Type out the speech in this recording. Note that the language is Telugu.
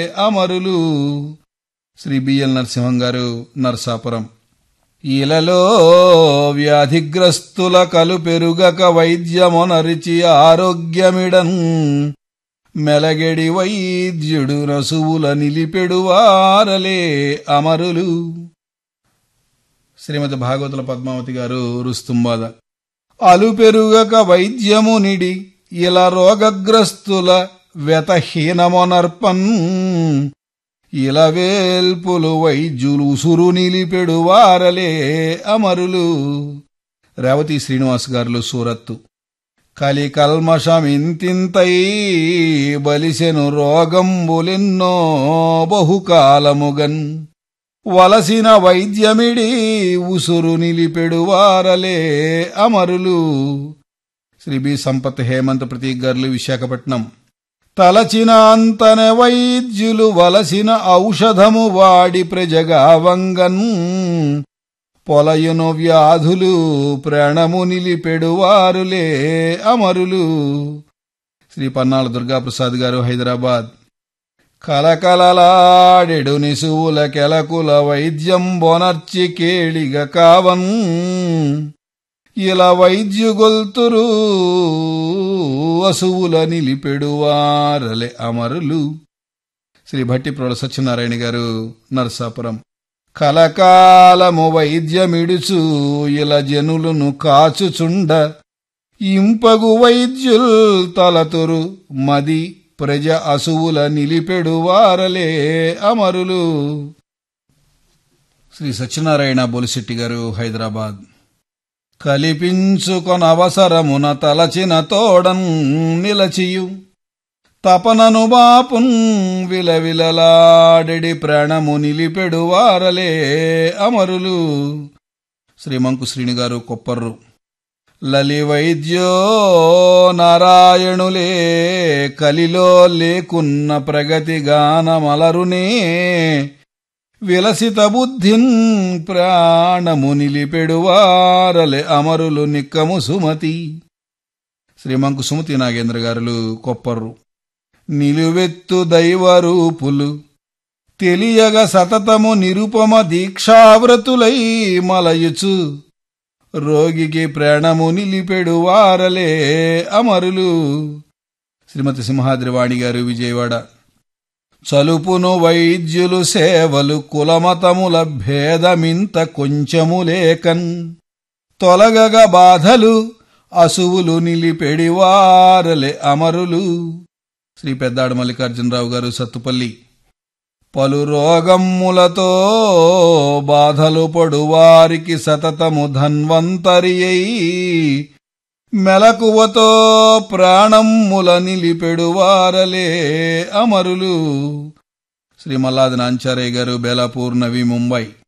అమరులు శ్రీ బిఎల్ నరసింహం గారు నరసాపురం ఇలలో వ్యాధిగ్రస్తుల కలు పెరుగక వైద్యమునరిచి ఆరోగ్యమిడన్ మెలగెడి వైద్యుడు రసువుల నిలిపెడువారలే అమరులు శ్రీమతి భాగవతుల పద్మావతి గారు రుస్తుంబాద అలుపెరుగక వైద్యము నిడి ఇలా రోగగ్రస్తుల వెతహీనమొనర్పన్ ఇలవేల్పులు వైద్యులు ఉసురు నిలిపెడువారలే అమరులు రేవతి శ్రీనివాస్ గారులు సూరత్తు కలి కల్మషమింతింతై బలిసెను రోగంబులెన్నో బహుకాలముగన్ వలసిన వైద్యమిడి ఉసురు నిలిపెడువారలే అమరులు శ్రీ బి సంపత్ హేమంత్ ప్రతీక్ గారులు విశాఖపట్నం తలచిన అంతన వైద్యులు వలసిన ఔషధము వాడి ప్రజగావంగన్ పొలయును వ్యాధులు ప్రాణము నిలిపెడువారులే అమరులు శ్రీ పన్నాల దుర్గాప్రసాద్ గారు హైదరాబాద్ కలకలలాడెడు నిసువుల కెలకుల వైద్యం బొనర్చి కేళిగ కావన్ ఇలా వైద్యుగొల్తురు అసువుల నిలిపెడువారలే అమరులు శ్రీ భట్టిప్రోల సత్యనారాయణ గారు నరసాపురం కలకాలము వైద్యమిడుచు ఇలా జనులను కాచుచుండ ఇంపగు వైద్యుల్ తలతురు మది ప్రజ అసువుల నిలిపెడువారలే అమరులు శ్రీ సత్యనారాయణ బొలిశెట్టి గారు హైదరాబాద్ కలిపించుకొనవసరమున తలచిన తోడన్ నిలచియు తపనను బాపున్ విలవిలలాడెడి ప్రాణము నిలిపెడువారలే అమరులు శ్రీమంకు శ్రీని గారు కొప్పర్రు లలి వైద్యో నారాయణులే కలిలో లేకున్న ప్రగతి గానమలరునే విలసిత బుద్ధిన్ ప్రాణము నిలిపెడువారలే అమరులు నిక్కము సుమతి శ్రీమంకు సుమతి నాగేంద్ర గారులు కొప్పర్రు నిలువెత్తు దైవరూపులు తెలియగ సతతము నిరుపమ దీక్షావ్రతులై మలయుచు రోగికి ప్రాణము నిలిపెడువారలే అమరులు శ్రీమతి సింహాద్రివాణి గారు విజయవాడ చలుపును వైద్యులు సేవలు కులమతముల భేదమింత కొంచెము లేకన్ తొలగగ బాధలు అసువులు నిలిపెడివారలే అమరులు శ్రీ పెద్దాడు మల్లికార్జునరావు గారు సత్తుపల్లి పలు రోగమ్ములతో బాధలు పడువారికి సతతము ధన్వంతరి అయి మెలకువతో ప్రాణమ్ముల నిలిపెడువారలే అమరులు శ్రీ మల్లాది నాంచారయ్య గారు బేలాపూర్ నవి ముంబై